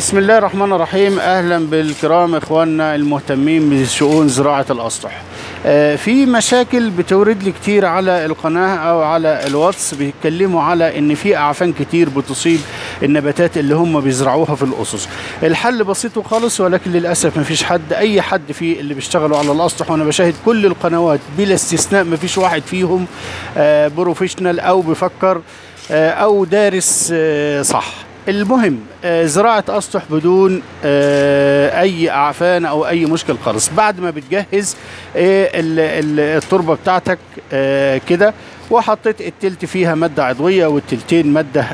بسم الله الرحمن الرحيم اهلا بالكرام اخواننا المهتمين بشؤون زراعه الاسطح آه، في مشاكل بتورد لي كتير على القناه او على الواتس بيتكلموا على ان في اعفان كتير بتصيب النباتات اللي هم بيزرعوها في الاسس الحل بسيط وخالص ولكن للاسف مفيش حد اي حد في اللي بيشتغلوا على الاسطح وانا بشاهد كل القنوات بلا استثناء مفيش واحد فيهم آه، بروفيشنال او بيفكر آه، او دارس آه، صح المهم آه، زراعة أسطح بدون آه، أي أعفان أو أي مشكل خالص بعد ما بتجهز آه، ال- ال- التربة بتاعتك آه، كده وحطيت التلت فيها مادة عضوية والتلتين مادة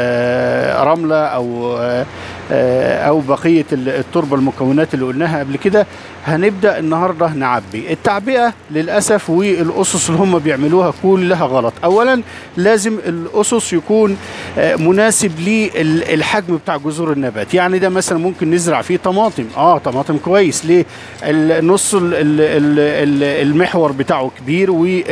آه، رملة أو آه، آه، أو بقية ال- التربة المكونات اللي قلناها قبل كده هنبدأ النهاردة نعبي التعبئة للأسف والأسس اللي هم بيعملوها كلها غلط أولا لازم الأسس يكون آه، مناسب للحجم بتاع جذور النبات يعني ده مثلا ممكن نزرع فيه طماطم اه طماطم كويس ليه النص ال- ال- ال- ال- المحور بتاعه كبير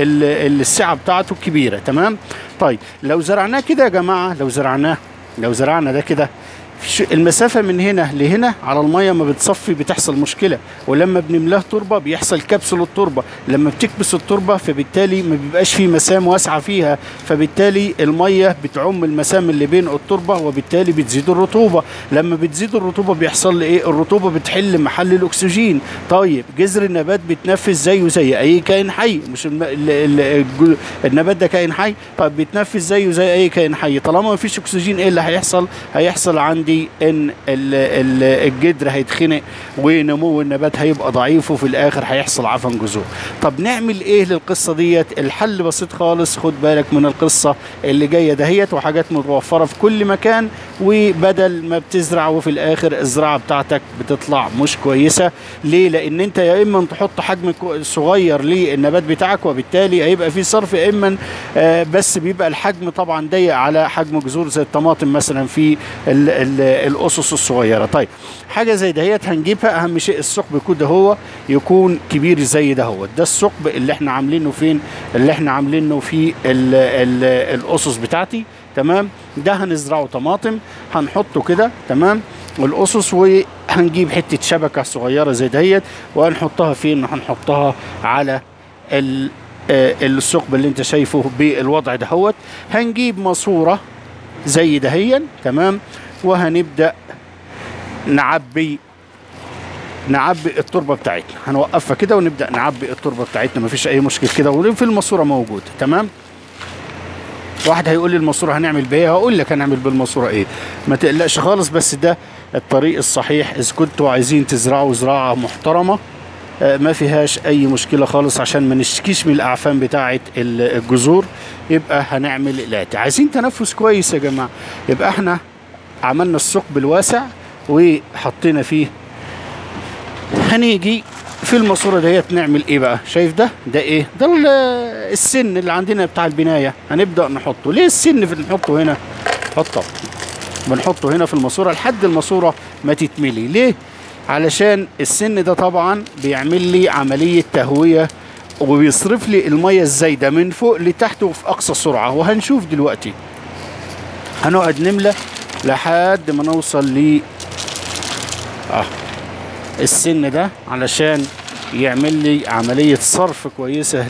والسعة بتاعته كبيرة تمام طيب لو زرعناه كده يا جماعة لو زرعناه لو زرعنا ده كده ش- المسافة من هنا لهنا على المية ما بتصفي بتحصل مشكلة ولما بنملاه تربة بيحصل كبس للتربة لما بتكبس التربة فبالتالي ما بيبقاش في مسام واسعة فيها فبالتالي المية بتعم المسام اللي بين التربة وبالتالي بتزيد الرطوبة لما بتزيد الرطوبة بيحصل لي ايه الرطوبة بتحل محل الاكسجين طيب جذر النبات بيتنفس زيه زي اي كائن حي مش الم... ال... ال... الج- النبات ده كائن حي طيب بيتنفس زيه زي اي كائن حي طالما ما فيش اكسجين ايه اللي هيحصل هيحصل عندي ان ال... ال... الجدر هيتخنق ونمو النبات هيبقى ضعيف وفي الاخر هيحصل عفن جذور طب نعمل ايه للقصه ديت الحل بسيط خالص خد بالك من القصه اللي جايه دهيت وحاجات متوفره في كل مكان وبدل ما بتزرع وفي الاخر الزراعه بتاعتك بتطلع مش كويسه ليه لان انت يا اما تحط حجم كو- صغير للنبات بتاعك وبالتالي هيبقى في صرف يا اما آه، بس بيبقى الحجم طبعا ضيق على حجم جذور زي الطماطم مثلا في ال ال الاسس الصغيره طيب حاجه زي دهيت هنجيبها اهم شيء الثقب كده هو يكون كبير زي ده هو ده الثقب اللي احنا عاملينه فين اللي احنا عاملينه في ال ال الاسس بتاعتي تمام ده هنزرعه طماطم هنحطه كده تمام الاسس وهنجيب حته شبكه صغيره زي دهيت وهنحطها فين هنحطها على ال آه، الثقب اللي انت شايفه بالوضع دهوت هنجيب ماسوره زي دهيا تمام وهنبدا نعبي نعبي التربه بتاعتنا هنوقفها كده ونبدا نعبي التربه بتاعتنا مفيش اي مشكله كده وفي الماسوره موجوده تمام واحد هيقول لي الماسوره هنعمل بيها هقول لك هنعمل بالماسوره ايه ما تقلقش خالص بس ده الطريق الصحيح اذا كنتوا عايزين تزرعوا زراعه محترمه آه، ما فيهاش اي مشكله خالص عشان ما نشتكيش من الاعفان بتاعه ال- الجذور يبقى هنعمل الاتي عايزين تنفس كويس يا جماعه يبقى احنا عملنا الثقب الواسع وحطينا فيه هنيجي في الماسوره ديت نعمل ايه بقى شايف ده ده ايه ده ال- السن اللي عندنا بتاع البنايه هنبدا نحطه ليه السن في نحطه هنا حطه بنحطه هنا في الماسوره لحد الماسوره ما تتملي ليه علشان السن ده طبعا بيعمل لي عمليه تهويه وبيصرف لي الميه الزايده من فوق لتحت وفي اقصى سرعه وهنشوف دلوقتي هنقعد نملى لحد ما نوصل ل اه السن ده علشان يعمل لي عملية صرف كويسة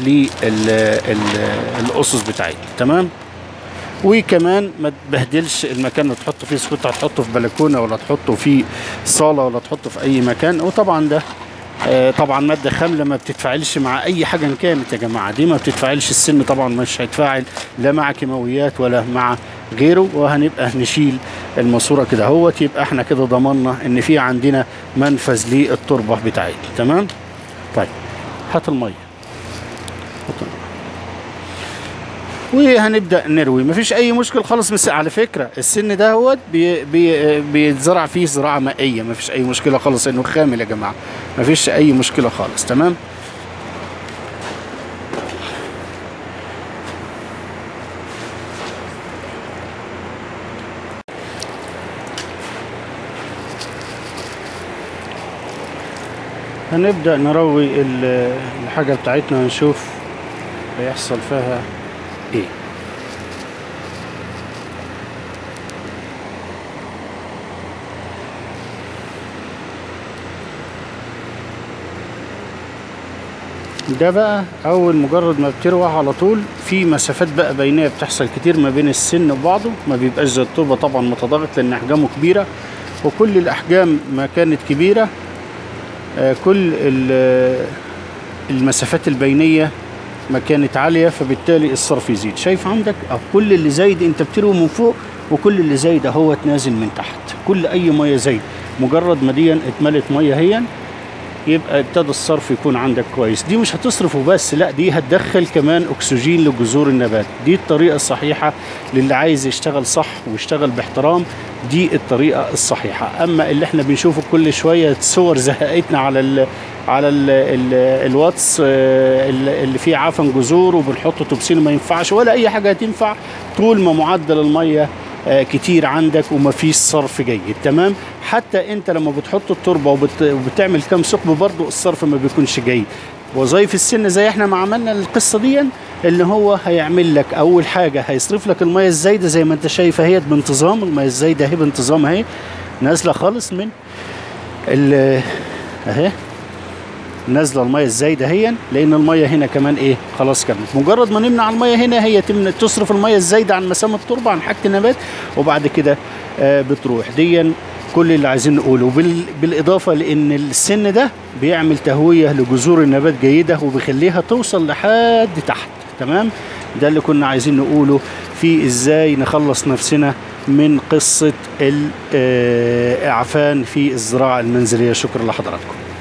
للأسس بتاعتنا تمام وكمان ما تبهدلش المكان اللي تحطه فيه إذا كنت هتحطه في بلكونة ولا تحطه في صالة ولا تحطه في أي مكان وطبعا ده آه، طبعا مادة خاملة ما بتتفاعلش مع أي حاجة إن كانت يا جماعة دي ما بتتفاعلش السن طبعا مش هيتفاعل لا مع كيماويات ولا مع غيره وهنبقى نشيل الماسورة كده اهوت يبقى احنا كده ضمننا إن في عندنا منفذ للتربة بتاعتنا تمام طيب هات المية هات المية. وهنبدا نروي مفيش اي مشكل خالص بس على فكره السن ده هو بي بي بيتزرع فيه زراعه مائيه مفيش اي مشكله خالص انه خامل يا جماعه مفيش اي مشكله خالص تمام هنبدا نروي ال- الحاجه بتاعتنا ونشوف هيحصل فيها ايه ده بقى اول مجرد ما بتروح على طول في مسافات بقى بينيه بتحصل كتير ما بين السن وبعضه ما بيبقاش زي التربه طبعا متضاغط لان احجامه كبيره وكل الاحجام ما كانت كبيره آه، كل ال- المسافات البينيه ما كانت عاليه فبالتالي الصرف يزيد شايف عندك أو كل اللي زايد انت بتروي من فوق وكل اللي زايد هو نازل من تحت كل اي ميه زايد مجرد ما دي اتملت ميه هي يبقى ابتدى الصرف يكون عندك كويس دي مش هتصرفه بس لا دي هتدخل كمان اكسجين لجذور النبات دي الطريقه الصحيحه للي عايز يشتغل صح ويشتغل باحترام دي الطريقه الصحيحه اما اللي احنا بنشوفه كل شويه صور زهقتنا على ال على ال ال الواتس آه، ال- اللي فيه عفن جذور وبنحط توبسين ما ينفعش ولا اي حاجه هتنفع طول ما معدل الميه آه، كتير عندك ومفيش صرف جيد تمام حتى انت لما بتحط التربه وبت... وبتعمل كام ثقب برضو الصرف ما بيكونش جيد وظائف السن زي احنا ما عملنا القصه دي اللي هو هيعمل لك اول حاجه هيصرف لك الميه الزايده زي ما انت شايف اهي بانتظام الميه الزايده اهي بانتظام اهي نازله خالص من ال اهي نازله الميه الزايده هي لان الميه هنا كمان ايه خلاص كملت مجرد ما نمنع الميه هنا هي تمنع تصرف الميه الزايده عن مسام التربه عن حاجه النبات وبعد كده آه بتروح ديا كل اللي عايزين نقوله بال... بالاضافه لان السن ده بيعمل تهويه لجذور النبات جيده وبيخليها توصل لحد تحت تمام ده اللي كنا عايزين نقوله في ازاي نخلص نفسنا من قصه الاعفان في الزراعه المنزليه شكرا لحضراتكم